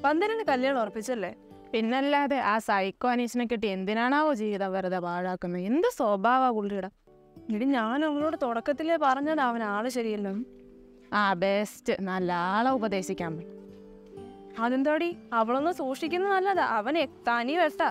പന്തലിന് കല്യാണം ഉറപ്പിച്ചല്ലേ പിന്നല്ലാതെ ആ സൈക്കോ അനീഷിനെ കിട്ടി എന്തിനാണാവോ ജീവിതം വെറുതെ പാഴാക്കുന്നത് എന്ത് സ്വഭാവ പുള്ളിയുടെ ഇടി ഞാൻ അവളോട് തുടക്കത്തിലേ പറഞ്ഞത് അവൻ ആള് ശരിയല്ലെന്ന് ആ ബെസ്റ്റ് നല്ല ആളെ ഉപദേശിക്കാൻ പറ്റും അതെന്താടി അവളൊന്ന് സൂക്ഷിക്കുന്നത് നല്ലതാ അവൻ തനി വെട്ടാ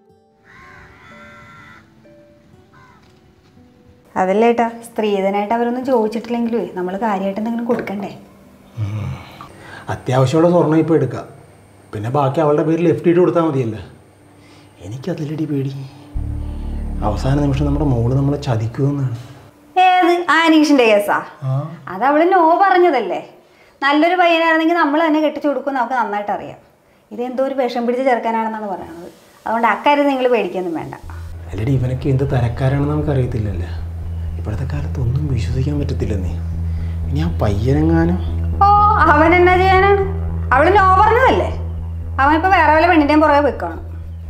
അതല്ലേ ഏട്ടാ സ്ത്രീധനായിട്ട് അവരൊന്നും ചോദിച്ചിട്ടില്ലെങ്കിലേ നമ്മൾ കാര്യമായിട്ട് എന്തെങ്കിലും കൊടുക്കണ്ടേ അത്യാവശ്യമുള്ള സ്വർണ്ണം ഇപ്പോൾ എടുക്കാം പിന്നെ ബാക്കി അവളുടെ പേരിൽ എഫ് ഡി കൊടുത്താൽ മതിയല്ലോ എനിക്കതിലടി പേടി അവസാന നിമിഷം നമ്മുടെ മോള് നമ്മളെ ചതിക്കുമെന്നാണ് ഏത് ആ അനീഷിന്റെ കേസാ ആ അത് അവള് നോ പറഞ്ഞതല്ലേ നല്ലൊരു പയ്യനായിരുന്നെങ്കിൽ നമ്മൾ തന്നെ കെട്ടിച്ചു കൊടുക്കുമെന്ന് നമുക്ക് നന്നായിട്ട് അറിയാം ഇതെന്തോ ഒരു വിഷം പിടിച്ച് ചേർക്കാനാണെന്നാണ് പറയുന്നത് അതുകൊണ്ട് അക്കാര്യം നിങ്ങൾ പേടിക്കൊന്നും വേണ്ട അല്ലടി ഇവനൊക്കെ എന്ത് തരക്കാരാണെന്ന് നമുക്കറിയത്തില്ലല്ലോ ഇപ്പോഴത്തെ കാലത്ത് ഒന്നും വിശ്വസിക്കാൻ പറ്റത്തില്ലെന്നേ ഇനി ആ പയ്യനെങ്ങാനും ഓ അവൻ എന്നാ ചെയ്യാനാണ് അവള് നോ പറഞ്ഞതല്ലേ അവൻ ഇപ്പൊ വേറെ വല്ല പെണ്ണിന്റെയും പുറകെ വെക്കാണ്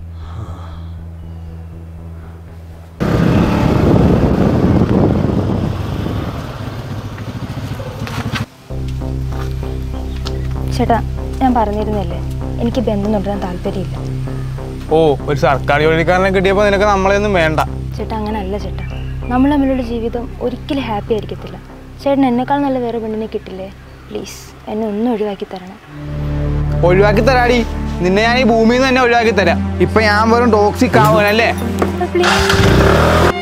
ചേട്ടാ ഞാൻ പറഞ്ഞിരുന്നില്ലേ എനിക്ക് ബന്ധം തുടരാൻ താല്പര്യമില്ല ഓ ഒരു സർക്കാർ ജോലിക്കാരനെ കിട്ടിയപ്പോൾ നിനക്ക് നമ്മളെയൊന്നും വേണ്ട ചേട്ടാ അങ്ങനല്ല ചേട്ടാ നമ്മൾ തമ്മിലുള്ള ജീവിതം ഒരിക്കലും ഹാപ്പി ആയിരിക്കത്തില്ല ചേട്ടൻ എന്നെക്കാൾ നല്ല വേറെ പെണ്ണിനെ കിട്ടില്ലേ പ്ലീസ് എന്നെ ഒന്നും ഒഴിവാക്കി തരണം ഒഴിവാക്കി തരാടി നിന്നെ ഞാൻ ഈ ഭൂമിയിൽ നിന്ന് തന്നെ ഒഴിവാക്കി തരാം ഇപ്പൊ ഞാൻ വെറും ടോക്സിക് ആവുകയല്ലേ പ്ലീസ്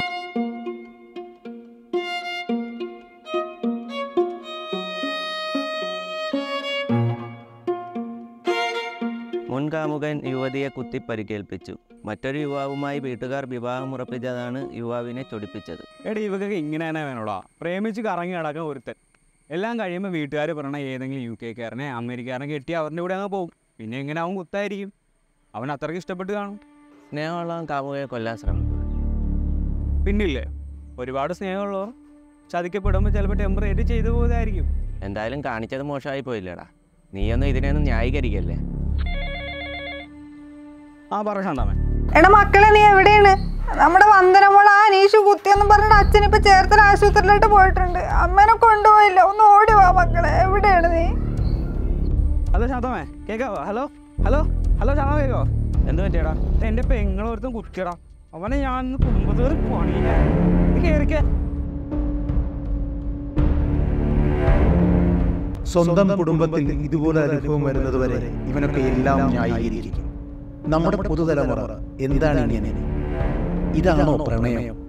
മുൻകാമുകൻ യുവതിയെ കുത്തി പരിക്കേൽപ്പിച്ചു മറ്റൊരു യുവാവുമായി വീട്ടുകാർ വിവാഹം ഉറപ്പിച്ചതാണ് യുവാവിനെ ചൊടിപ്പിച്ചത് എടാ ഇവക്കൊക്കെ ഇങ്ങനെ തന്നെ വേണോടാ പ്രേമിച്ച് കറങ്ങി നടക്കാൻ ഒരുത്തൻ എല്ലാം കഴിയുമ്പോൾ വീട്ടുകാർ പറഞ്ഞ ഏതെങ്കിലും യു കെക്കാരനെ അമേരിക്കാരനെ കെട്ടി അവരുടെ കൂടെ അങ്ങ് പോകും പിന്നെ എങ്ങനെ അവൻ കുത്തായിരിക്കും അവൻ അത്രയ്ക്ക് ഇഷ്ടപ്പെട്ട് കാണും സ്നേഹമുള്ള കാമുകയെ കൊല്ലാൻ ശ്രമിക്കും പിന്നില്ലേ ഒരുപാട് സ്നേഹമുള്ളവർ ചതിക്കപ്പെടുമ്പോൾ ചിലപ്പോൾ ടെമ്പറേറ്റ് ചെയ്തു പോകുന്നതായിരിക്കും എന്തായാലും കാണിച്ചത് മോശമായി പോയില്ലടാ നീയൊന്നും ഇതിനെയൊന്നും ന്യായീകരിക്കല്ലേ ആ പറ ശാന്താമൻ എടാ മക്കളെ നീ എവിടെയാണ് നമ്മുടെ വന്ദനമോൾ ആ അനീഷ് കുത്തിയെന്ന് പറഞ്ഞിട്ട് അച്ഛൻ ഇപ്പൊ ചേർത്തല ആശുപത്രിയിലോട്ട് പോയിട്ടുണ്ട് അമ്മേനെ കൊണ്ടുപോയില്ല ഒന്ന് ഓടി വാ മക്കളെ എവിടെയാണ് നീ ഹലോ ശാന്തമേ കേൾക്കാവോ ഹലോ ഹലോ ഹലോ ശാന്ത കേൾക്കാവോ എന്ത് പറ്റിയടാ എൻ്റെ പെങ്ങളോർത്തും കുത്തിയടാ അവനെ ഞാൻ ഇന്ന് കുടുംബത്തോട് പണിയില്ല നീ കേറിക്കേ സ്വന്തം കുടുംബത്തിൽ ഇതുപോലെ അനുഭവം വരുന്നതുവരെ ഇവനൊക്കെ എല്ലാം ന്യായീകരിക്കും നമ്മുടെ പുതുതലമുറ എന്താണ് ഇങ്ങനെ ഇതാണോ പ്രണയം